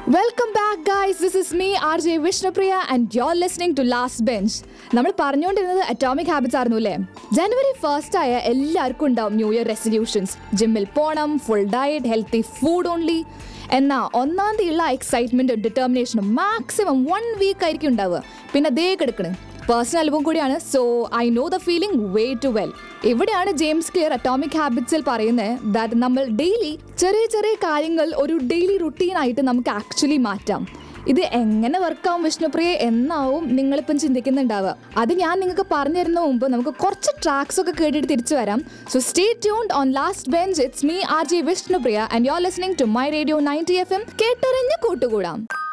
welcome back guys this is me R J Vishnupriya and you are listening to last bench നമ്മൾ പറഞ്ഞുകൊണ്ടിരുന്നത് atomic habits ആയിരുന്നു അല്ലേ ജനുവരി first ആയ എല്ലാവർക്കും ഉണ്ടാവും ന്യൂ ഇയർ റെസൊല്യൂഷൻസ് ജിമ്മിൽ പോകണം full diet healthy food only എന്നാൽ ഒന്നാം തീയതിയുള്ള എക്സൈറ്റ്മെൻറ്റും ഡിറ്റർമിനേഷനും മാക്സിമം വൺ വീക്ക് ആയിരിക്കും ഉണ്ടാവുക പിന്നെ ദേ കിടക്കണ് പേഴ്സണൽ അനുഭവം കൂടിയാണ് so I know the feeling way too well ഇവിടെയാണ് ജെയിംസ് ക്ലിയർ അറ്റോമിക് ഹാബിറ്റ്സിൽ പറയുന്നത് ദാറ്റ് നമ്മൾ ഡെയിലി ചെറിയ ചെറിയ കാര്യങ്ങൾ ഒരു ഡെയിലി റുട്ടീനായിട്ട് നമുക്ക് ആക്ച്വലി മാറ്റാം ഇത് എങ്ങനെ വർക്കാവും വിഷ്ണുപ്രിയ എന്നാവും നിങ്ങളിപ്പം ചിന്തിക്കുന്നുണ്ടാവുക അത് ഞാൻ നിങ്ങൾക്ക് പറഞ്ഞു തരുന്ന മുമ്പ് നമുക്ക് കുറച്ച് ട്രാക്സ് ഒക്കെ കേട്ടിട്ട് തിരിച്ചു വരാം so stay tuned on last bench it's me R J Vishnupriya and you are listening to my radio ninety F M കേട്ടറിഞ്ഞ് കൂട്ടുകൂടാം